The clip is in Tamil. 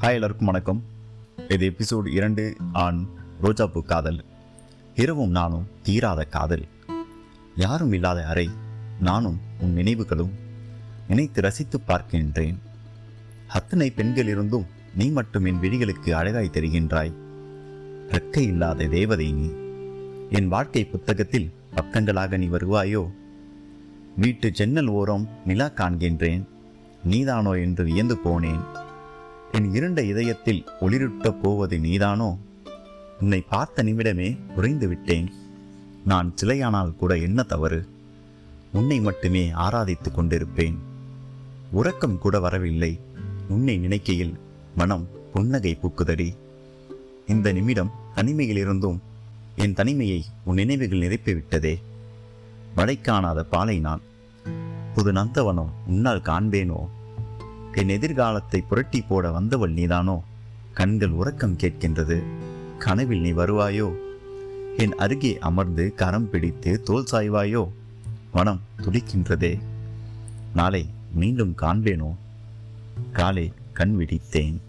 ஹாய் எல்லாருக்கும் வணக்கம் இது எபிசோட் இரண்டு ஆன் ரோஜாப்பூ காதல் இரவும் நானும் தீராத காதல் யாரும் இல்லாத அறை நானும் உன் நினைவுகளும் நினைத்து ரசித்து பார்க்கின்றேன் அத்தனை பெண்கள் இருந்தும் நீ மட்டும் என் விழிகளுக்கு அழகாய் தெரிகின்றாய் ரெக்கை இல்லாத தேவதை நீ என் வாழ்க்கை புத்தகத்தில் பக்கங்களாக நீ வருவாயோ வீட்டு ஜன்னல் ஓரம் நிலா காண்கின்றேன் நீதானோ என்று வியந்து போனேன் என் இருண்ட இதயத்தில் ஒளிருட்டப் போவது நீதானோ உன்னை பார்த்த நிமிடமே உறைந்து விட்டேன் நான் சிலையானால் கூட என்ன தவறு உன்னை மட்டுமே ஆராதித்துக் கொண்டிருப்பேன் உறக்கம் கூட வரவில்லை உன்னை நினைக்கையில் மனம் புன்னகை பூக்குதடி இந்த நிமிடம் தனிமையிலிருந்தும் என் தனிமையை உன் நினைவுகள் நிரப்பிவிட்டதே மழை காணாத பாலை நான் புது நந்தவனம் உன்னால் காண்பேனோ என் எதிர்காலத்தை புரட்டி போட வந்தவள் நீதானோ கண்கள் உறக்கம் கேட்கின்றது கனவில் நீ வருவாயோ என் அருகே அமர்ந்து கரம் பிடித்து தோல் சாய்வாயோ மனம் துடிக்கின்றதே நாளை மீண்டும் காண்பேனோ காலை கண் விழித்தேன்